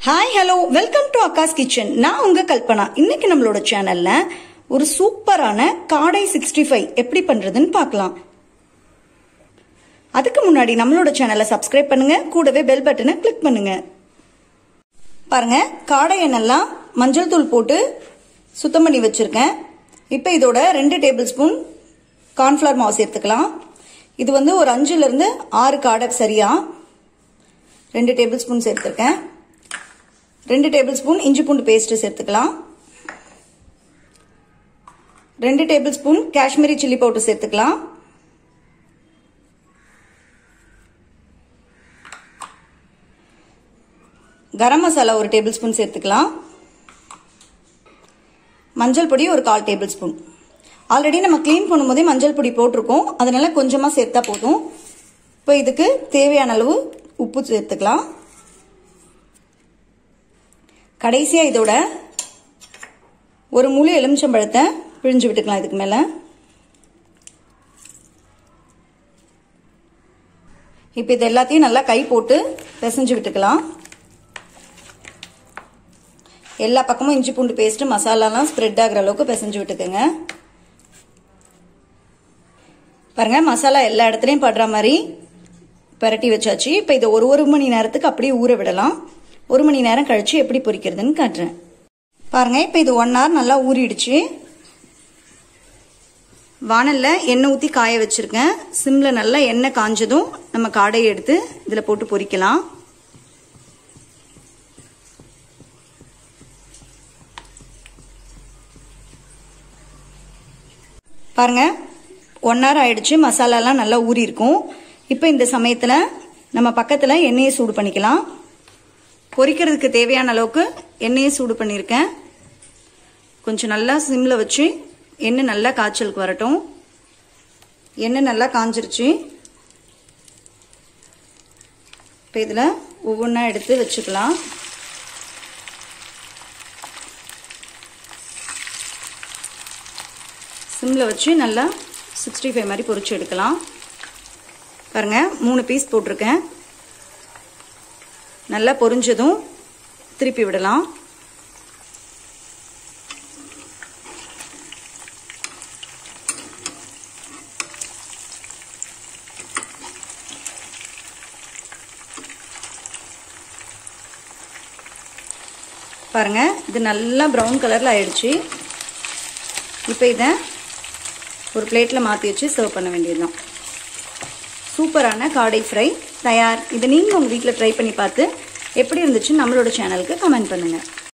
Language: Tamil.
hi hello welcome to Akka's kitchen நான் உங்க கல்பனா இன்னைக்கு நம்மளோட சேனல்ல ஒரு சூப்பரான காடை சிக்ஸ்டி ஃபைவ் எப்படி பண்றதுன்னு பார்க்கலாம் அதுக்கு முன்னாடி நம்மளோட சேனலை சப்ஸ்கிரைப் பண்ணுங்க கூடவே பெல் பட்டனை கிளிக் பண்ணுங்க பாருங்க காடையை நல்லா மஞ்சள் தூள் போட்டு சுத்தம் பண்ணி வச்சிருக்கேன் இப்போ இதோட ரெண்டு டேபிள் ஸ்பூன் கார்ன்ஃப்ளவர் மாவு சேர்த்துக்கலாம் இது வந்து ஒரு அஞ்சுல இருந்து ஆறு காடை சரியா ரெண்டு டேபிள் ஸ்பூன் சேர்த்துருக்கேன் ரெண்டு டேபிள் ஸ்பூன் இஞ்சி பூண்டு பேஸ்ட் சேர்த்துக்கலாம் ரெண்டு table spoon Kashmiri chilli powder சேர்த்துக்கலாம் கரம் மசாலா ஒரு டேபிள் ஸ்பூன் சேர்த்துக்கலாம் மஞ்சள் பொடி ஒரு கால் டேபிள் ஸ்பூன் ஆல்ரெடி நம்ம க்ளீன் பண்ணும்போதே மஞ்சள் பொடி போட்டிருக்கோம் அதனால கொஞ்சமாக சேர்த்தா போதும் இப்போ இதுக்கு தேவையான அளவு உப்பு சேர்த்துக்கலாம் கடைசியாக இதோட ஒரு முழு எலுமிச்சம்பழத்தை பிழிஞ்சு விட்டுக்கலாம் இதுக்கு மேலே இப்போ இது எல்லாத்தையும் நல்லா கை போட்டு பிசைஞ்சு விட்டுக்கலாம் எல்லா பக்கமும் இஞ்சி பூண்டு பேஸ்ட்டு மசாலாலாம் ஸ்ப்ரெட் ஆகிற அளவுக்கு பிசைஞ்சு விட்டுக்குங்க பாருங்க மசாலா எல்லா இடத்துலையும் படுற மாதிரி பரட்டி வச்சாச்சு இப்போ இதை ஒரு ஒரு மணி நேரத்துக்கு அப்படியே ஊற விடலாம் ஒரு மணி நேரம் கழிச்சு எப்படி பொரிக்கிறதுன்னு காட்டுறேன் பாருங்க இப்போ இது ஒன் ஹவர் நல்லா ஊறிடுச்சு வானல்ல எண்ணெய் ஊற்றி காய வச்சிருக்கேன் சிம்ல நல்லா எண்ணெய் காஞ்சதும் நம்ம காடையை எடுத்து இதில் போட்டு பொரிக்கலாம் பாருங்க ஒன் ஹவர் ஆயிடுச்சு மசாலாலாம் நல்லா ஊறி இருக்கும் இப்போ இந்த சமயத்தில் நம்ம பக்கத்தில் எண்ணெயை சூடு பண்ணிக்கலாம் பொரிக்கிறதுக்கு தேவையான அளவுக்கு எண்ணெயை சூடு பண்ணியிருக்கேன் கொஞ்சம் நல்லா சிம்மில் வச்சு எண்ணெய் நல்லா காய்ச்சலுக்கு வரட்டும் எண்ணெய் நல்லா காஞ்சிருச்சு இப்போ இதில் ஒவ்வொன்றா எடுத்து வச்சுக்கலாம் சிம்மில் வச்சு நல்லா சிக்ஸ்டி ஃபைவ் மாதிரி பொரிச்சு எடுக்கலாம் பாருங்கள் மூணு பீஸ் போட்டிருக்கேன் நல்லா பொரிஞ்சதும் திருப்பி விடலாம் பாருங்க இது நல்லா ப்ரௌன் கலரில் ஆயிடுச்சு இப்போ இதை ஒரு பிளேட்டில் மாற்றி வச்சு சர்வ் பண்ண வேண்டியதுதான் சூப்பரான காடை ஃப்ரை தயார் இதை நீங்கள் உங்கள் வீட்டில் ட்ரை பண்ணி பார்த்து எப்படி இருந்துச்சுன்னு நம்மளோட சேனலுக்கு கமெண்ட் பண்ணுங்கள்